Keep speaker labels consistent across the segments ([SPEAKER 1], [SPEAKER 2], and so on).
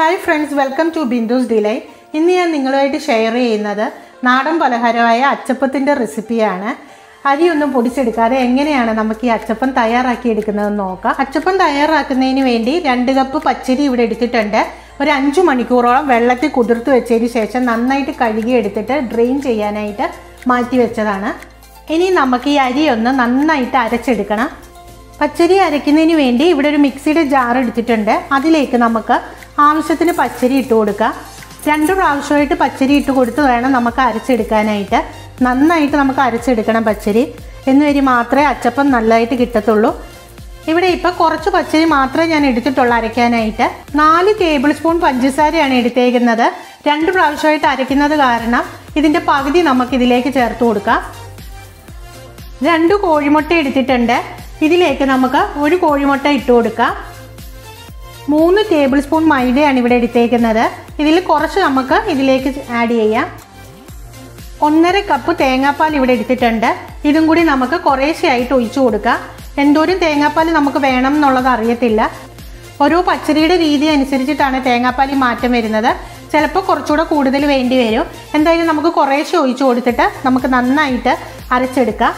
[SPEAKER 1] hi friends welcome to Bindu's delight ഇന്ന് ഞാൻ നിങ്ങളുമായിട്ട് ഷെയർ ചെയ്യുന്നത് നാടൻ പലഹാരമായ അച്ചപ്പത്തിൻ്റെ റെസിപ്പിയാണ് അരിയൊന്നും പൊടിച്ചെടുക്കാതെ എങ്ങനെയാണ് നമുക്ക് ഈ അച്ചപ്പം തയ്യാറാക്കി എടുക്കുന്നതെന്ന് നോക്കാം അച്ചപ്പം തയ്യാറാക്കുന്നതിന് വേണ്ടി രണ്ട് കപ്പ് പച്ചരി ഇവിടെ എടുത്തിട്ടുണ്ട് ഒരു അഞ്ച് മണിക്കൂറോളം വെള്ളത്തിൽ കുതിർത്ത് വെച്ചതിന് ശേഷം നന്നായിട്ട് കഴുകി എടുത്തിട്ട് ഡ്രെയിൻ ചെയ്യാനായിട്ട് മാറ്റി വെച്ചതാണ് ഇനി നമുക്ക് ഈ അരി ഒന്ന് നന്നായിട്ട് അരച്ചെടുക്കണം പച്ചരി അരയ്ക്കുന്നതിന് വേണ്ടി ഇവിടെ ഒരു മിക്സിയുടെ ജാർ എടുത്തിട്ടുണ്ട് അതിലേക്ക് നമുക്ക് ആവശ്യത്തിന് പച്ചരി ഇട്ട് കൊടുക്കാം രണ്ട് പ്രാവശ്യമായിട്ട് പച്ചരി ഇട്ട് കൊടുത്ത് വേണം നമുക്ക് അരച്ചെടുക്കാനായിട്ട് നന്നായിട്ട് നമുക്ക് അരച്ചെടുക്കണം പച്ചരി എന്ന് വരി മാത്രമേ അച്ചപ്പം നല്ലതായിട്ട് കിട്ടത്തുള്ളൂ ഇവിടെ ഇപ്പോൾ കുറച്ച് പച്ചരി മാത്രമേ ഞാൻ എടുത്തിട്ടുള്ളൂ അരയ്ക്കാനായിട്ട് നാല് ടേബിൾ സ്പൂൺ പഞ്ചസാരയാണ് എടുത്തേക്കുന്നത് രണ്ട് പ്രാവശ്യമായിട്ട് അരയ്ക്കുന്നത് കാരണം ഇതിൻ്റെ പകുതി നമുക്ക് ഇതിലേക്ക് ചേർത്ത് കൊടുക്കാം രണ്ട് കോഴിമുട്ട എടുത്തിട്ടുണ്ട് ഇതിലേക്ക് നമുക്ക് ഒരു കോഴിമുട്ട ഇട്ട് കൊടുക്കാം മൂന്ന് ടേബിൾ സ്പൂൺ മൈദയാണ് ഇവിടെ എടുത്തേക്കുന്നത് ഇതിൽ കുറച്ച് നമുക്ക് ഇതിലേക്ക് ആഡ് ചെയ്യാം ഒന്നര കപ്പ് തേങ്ങാപ്പാൽ ഇവിടെ എടുത്തിട്ടുണ്ട് ഇതും കൂടി നമുക്ക് കുറേശ്ശെയായിട്ട് ഒഴിച്ചു കൊടുക്കാം എന്തോരം തേങ്ങാപ്പാൽ നമുക്ക് വേണം എന്നുള്ളത് അറിയത്തില്ല ഓരോ പച്ചരിയുടെ രീതി അനുസരിച്ചിട്ടാണ് തേങ്ങാപ്പാലിൽ മാറ്റം വരുന്നത് ചിലപ്പോൾ കുറച്ചുകൂടെ കൂടുതൽ വേണ്ടി വരും എന്തായാലും നമുക്ക് കുറേശ്ശെ ഒഴിച്ചു കൊടുത്തിട്ട് നമുക്ക് നന്നായിട്ട് അരച്ചെടുക്കാം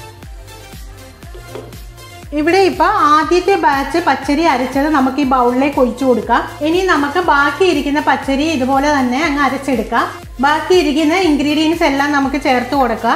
[SPEAKER 1] ഇവിടെ ഇപ്പൊ ആദ്യത്തെ ബാച്ച് പച്ചരി അരച്ചത് നമുക്ക് ഈ ബൗളിലേക്ക് ഒഴിച്ചു കൊടുക്കാം ഇനി നമുക്ക് ബാക്കി ഇരിക്കുന്ന പച്ചരി ഇതുപോലെ തന്നെ അങ്ങ് അരച്ചെടുക്കാം ബാക്കി ഇരിക്കുന്ന ഇൻഗ്രീഡിയൻസ് എല്ലാം നമുക്ക് ചേർത്ത് കൊടുക്കാം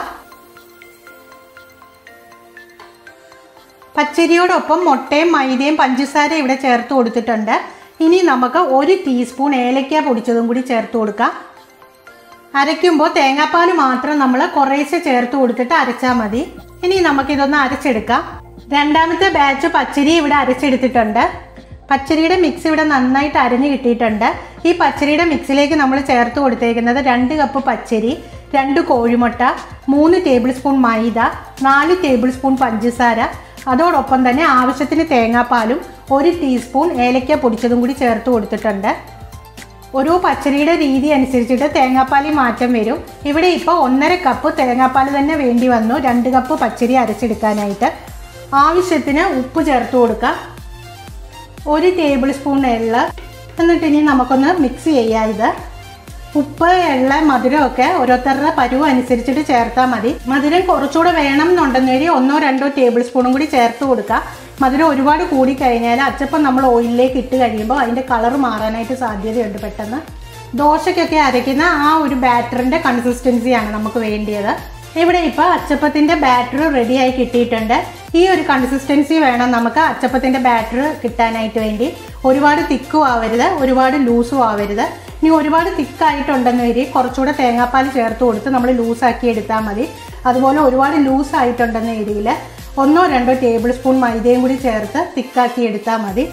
[SPEAKER 1] പച്ചരിയോടൊപ്പം മുട്ടയും മൈദയും പഞ്ചസാര ഇവിടെ ചേർത്ത് കൊടുത്തിട്ടുണ്ട് ഇനി നമുക്ക് ഒരു ടീസ്പൂൺ ഏലക്ക പൊടിച്ചതും കൂടി ചേർത്ത് കൊടുക്കാം അരയ്ക്കുമ്പോൾ തേങ്ങാപ്പാൽ മാത്രം നമ്മൾ കുറേശ്ശെ ചേർത്ത് കൊടുത്തിട്ട് അരച്ചാൽ മതി ഇനി നമുക്കിതൊന്ന് അരച്ചെടുക്കാം രണ്ടാമത്തെ ബാച്ച് പച്ചരി ഇവിടെ അരച്ചെടുത്തിട്ടുണ്ട് പച്ചരിയുടെ മിക്സ് ഇവിടെ നന്നായിട്ട് അരഞ്ഞു കിട്ടിയിട്ടുണ്ട് ഈ പച്ചരിയുടെ മിക്സിലേക്ക് നമ്മൾ ചേർത്ത് കൊടുത്തേക്കുന്നത് രണ്ട് കപ്പ് പച്ചരി രണ്ട് കോഴിമുട്ട മൂന്ന് ടേബിൾ സ്പൂൺ മൈദ നാല് ടേബിൾ സ്പൂൺ പഞ്ചസാര അതോടൊപ്പം തന്നെ ആവശ്യത്തിന് തേങ്ങാപ്പാലും ഒരു ടീസ്പൂൺ ഏലക്ക പൊടിച്ചതും കൂടി ചേർത്ത് കൊടുത്തിട്ടുണ്ട് ഓരോ പച്ചരിയുടെ രീതി അനുസരിച്ചിട്ട് തേങ്ങാപ്പാലിൽ മാറ്റം വരും ഇവിടെ ഇപ്പോൾ ഒന്നര കപ്പ് തേങ്ങാപ്പാൽ തന്നെ വേണ്ടി വന്നു രണ്ട് കപ്പ് പച്ചരി അരച്ചെടുക്കാനായിട്ട് ആവശ്യത്തിന് ഉപ്പ് ചേർത്ത് കൊടുക്കാം ഒരു ടേബിൾ സ്പൂൺ എള്ള എന്നിട്ട് ഇനി നമുക്കൊന്ന് മിക്സ് ചെയ്യാം ഇത് ഉപ്പ് എള്ള മധുരമൊക്കെ ഓരോരുത്തരുടെ പരുവ് അനുസരിച്ചിട്ട് ചേർത്താൽ മതി മധുരം കുറച്ചുകൂടെ വേണം എന്നുണ്ടെങ്കിൽ ഒന്നോ രണ്ടോ ടേബിൾ സ്പൂണും കൂടി ചേർത്ത് കൊടുക്കുക മധുരം ഒരുപാട് കൂടിക്കഴിഞ്ഞാൽ അച്ചപ്പം നമ്മൾ ഓയിലിലേക്ക് ഇട്ട് കഴിയുമ്പോൾ അതിൻ്റെ കളർ മാറാനായിട്ട് സാധ്യതയുണ്ട് പെട്ടെന്ന് ദോശയ്ക്കൊക്കെ അരയ്ക്കുന്ന ആ ഒരു ബാറ്ററിൻ്റെ കൺസിസ്റ്റൻസിയാണ് നമുക്ക് വേണ്ടിയത് ഇവിടെ ഇപ്പോൾ അച്ചപ്പത്തിൻ്റെ ബാറ്റർ റെഡിയായി കിട്ടിയിട്ടുണ്ട് ഈ ഒരു കൺസിസ്റ്റൻസി വേണം നമുക്ക് അച്ചപ്പത്തിൻ്റെ ബാറ്റർ കിട്ടാനായിട്ട് വേണ്ടി ഒരുപാട് തിക്കും ആവരുത് ഒരുപാട് ലൂസും ആവരുത് ഇനി ഒരുപാട് തിക്കായിട്ടുണ്ടെന്ന് വരി കുറച്ചുകൂടെ തേങ്ങാപ്പാൽ ചേർത്ത് കൊടുത്ത് നമ്മൾ ലൂസാക്കി എടുത്താൽ മതി അതുപോലെ ഒരുപാട് ലൂസ് ആയിട്ടുണ്ടെന്ന രീതിയിൽ ഒന്നോ രണ്ടോ ടേബിൾ സ്പൂൺ മൈദയും കൂടി ചേർത്ത് തിക്കാക്കി എടുത്താൽ മതി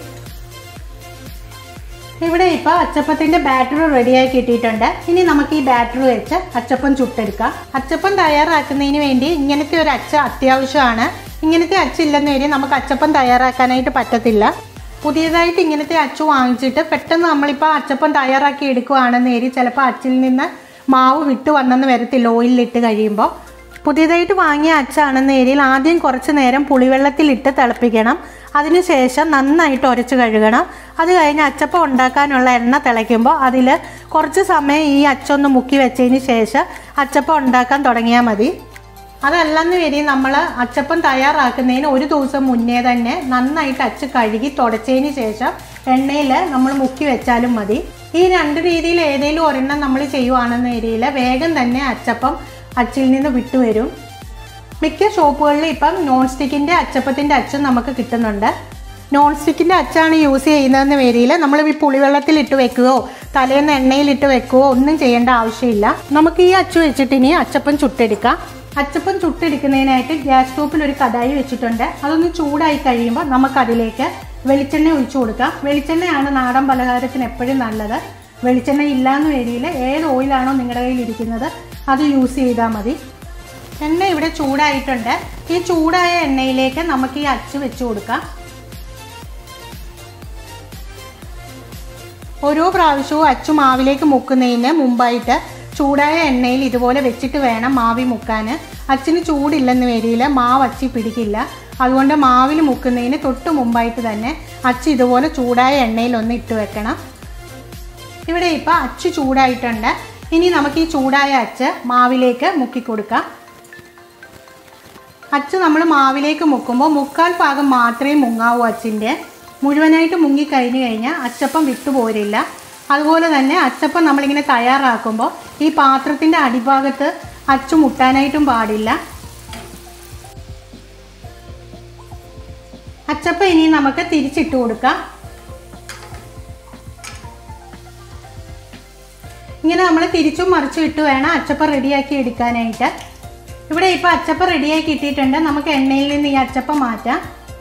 [SPEAKER 1] ഇവിടെ ഇപ്പോൾ അച്ചപ്പത്തിൻ്റെ ബാറ്റർ റെഡിയായി കിട്ടിയിട്ടുണ്ട് ഇനി നമുക്ക് ഈ ബാറ്റർ വെച്ച് അച്ചപ്പം ചുട്ടെടുക്കാം അച്ചപ്പം തയ്യാറാക്കുന്നതിന് വേണ്ടി ഇങ്ങനത്തെ ഒരു അച്ച അത്യാവശ്യമാണ് ഇങ്ങനത്തെ അച്ചില്ലെന്ന് വരെ നമുക്ക് അച്ചപ്പം തയ്യാറാക്കാനായിട്ട് പറ്റത്തില്ല പുതിയതായിട്ട് ഇങ്ങനത്തെ അച്ചു വാങ്ങിച്ചിട്ട് പെട്ടെന്ന് നമ്മളിപ്പോൾ അച്ചപ്പം തയ്യാറാക്കി എടുക്കുകയാണെന്ന് വരി ചിലപ്പോൾ അച്ചിൽ നിന്ന് മാവ് വിട്ട് വന്നെന്ന് വരത്തില്ല ഓയിലിട്ട് കഴിയുമ്പോൾ പുതിയതായിട്ട് വാങ്ങിയ അച്ചാണെന്ന ഏരിയയിൽ ആദ്യം കുറച്ച് നേരം പുളിവെള്ളത്തിലിട്ട് തിളപ്പിക്കണം അതിനുശേഷം നന്നായിട്ട് ഉരച്ച് കഴുകണം അത് കഴിഞ്ഞ് അച്ചപ്പം ഉണ്ടാക്കാനുള്ള എണ്ണ തിളയ്ക്കുമ്പോൾ അതിൽ കുറച്ച് സമയം ഈ അച്ചൊന്ന് മുക്കി വെച്ചതിന് ശേഷം അച്ചപ്പം ഉണ്ടാക്കാൻ തുടങ്ങിയാൽ മതി അതല്ലെന്ന് വരി നമ്മൾ അച്ചപ്പം തയ്യാറാക്കുന്നതിന് ഒരു ദിവസം മുന്നേ തന്നെ നന്നായിട്ട് അച്ച് കഴുകി തുടച്ചതിന് ശേഷം എണ്ണയിൽ നമ്മൾ മുക്കി വെച്ചാലും മതി ഈ രണ്ട് രീതിയിൽ ഏതെങ്കിലും ഒരെണ്ണം നമ്മൾ ചെയ്യുവാണെന്ന ഏരിയയിൽ വേഗം തന്നെ അച്ചപ്പം അച്ചിൽ നിന്ന് വിട്ടുവരും മിക്ക ഷോപ്പുകളിൽ ഇപ്പം നോൺ സ്റ്റിക്കിൻ്റെ അച്ചപ്പത്തിൻ്റെ അച്ചും നമുക്ക് കിട്ടുന്നുണ്ട് നോൺ സ്റ്റിക്കിൻ്റെ അച്ചാണ് യൂസ് ചെയ്യുന്നതെന്ന് വരിയിൽ നമ്മൾ ഈ പുളിവെള്ളത്തിൽ ഇട്ട് വെക്കുകയോ തലേന്ന് എണ്ണയിലിട്ട് വെക്കുകയോ ഒന്നും ചെയ്യേണ്ട ആവശ്യമില്ല നമുക്ക് ഈ അച്ചു വെച്ചിട്ട് ഇനി അച്ചപ്പം ചുട്ടെടുക്കാം അച്ചപ്പം ചുട്ടെടുക്കുന്നതിനായിട്ട് ഗ്യാസ് സ്റ്റോപ്പിൽ ഒരു കടായി വെച്ചിട്ടുണ്ട് അതൊന്ന് ചൂടായി കഴിയുമ്പോൾ നമുക്കതിലേക്ക് വെളിച്ചെണ്ണ ഒഴിച്ചു കൊടുക്കാം വെളിച്ചെണ്ണയാണ് നാടൻ പലഹാരത്തിന് എപ്പോഴും നല്ലത് വെളിച്ചെണ്ണ ഇല്ലാന്ന് വരിയിൽ ഏത് ഓയിലാണോ നിങ്ങളുടെ കയ്യിൽ ഇരിക്കുന്നത് അത് യൂസ് ചെയ്താൽ മതി എണ്ണ ഇവിടെ ചൂടായിട്ടുണ്ട് ഈ ചൂടായ എണ്ണയിലേക്ക് നമുക്ക് ഈ അച്ച് വെച്ച് കൊടുക്കാം ഓരോ പ്രാവശ്യവും അച്ചു മാവിലേക്ക് മുക്കുന്നതിന് മുമ്പായിട്ട് ചൂടായ എണ്ണയിൽ ഇതുപോലെ വെച്ചിട്ട് വേണം മാവി മുക്കാൻ അച്ചിന് ചൂടില്ലെന്ന് വരിയിൽ മാവ് അച്ചി പിടിക്കില്ല അതുകൊണ്ട് മാവിൽ മുക്കുന്നതിന് തൊട്ട് മുമ്പായിട്ട് തന്നെ അച്ച് ഇതുപോലെ ചൂടായ എണ്ണയിൽ ഒന്ന് ഇട്ട് വെക്കണം ഇവിടെ ഇപ്പോൾ അച്ച് ചൂടായിട്ടുണ്ട് ഇനി നമുക്ക് ഈ ചൂടായ അച്ച് മാവിലേക്ക് മുക്കി കൊടുക്കാം അച്ച് നമ്മൾ മാവിലേക്ക് മുക്കുമ്പോൾ മുക്കാൽ ഭാഗം മാത്രമേ മുങ്ങാവൂ അച്ചിൻ്റെ മുഴുവനായിട്ട് മുങ്ങി കഴിഞ്ഞ് കഴിഞ്ഞാൽ അച്ചപ്പം വിട്ടുപോരില്ല അതുപോലെ തന്നെ അച്ചപ്പം നമ്മളിങ്ങനെ തയ്യാറാക്കുമ്പോൾ ഈ പാത്രത്തിൻ്റെ അടിഭാഗത്ത് അച്ചു മുട്ടാനായിട്ടും പാടില്ല അച്ചപ്പം ഇനി നമുക്ക് തിരിച്ചിട്ട് കൊടുക്കാം ഇങ്ങനെ നമ്മൾ തിരിച്ചും മറിച്ചും ഇട്ട് വേണം അച്ചപ്പം റെഡിയാക്കി എടുക്കാനായിട്ട് ഇവിടെ ഇപ്പോൾ അച്ചപ്പം റെഡിയാക്കി ഇട്ടിട്ടുണ്ട് നമുക്ക് എണ്ണയിൽ നിന്ന് ഈ അച്ചപ്പം മാറ്റാം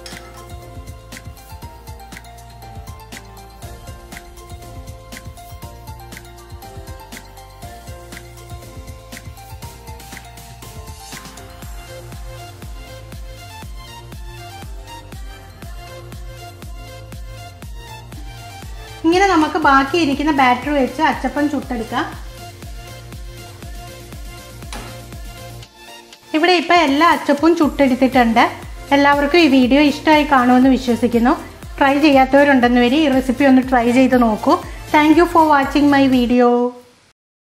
[SPEAKER 1] ഇങ്ങനെ നമുക്ക് ബാക്കി ഇരിക്കുന്ന ബാറ്ററി വെച്ച് അച്ചപ്പം ചുട്ടെടുക്കാം ഇവിടെ ഇപ്പോൾ എല്ലാ അച്ചപ്പും ചുട്ടെടുത്തിട്ടുണ്ട് എല്ലാവർക്കും ഈ വീഡിയോ ഇഷ്ടമായി കാണുമെന്ന് വിശ്വസിക്കുന്നു ട്രൈ ചെയ്യാത്തവരുണ്ടെന്ന് വരി ഈ റെസിപ്പി ഒന്ന് ട്രൈ ചെയ്ത് നോക്കൂ thank you for watching my video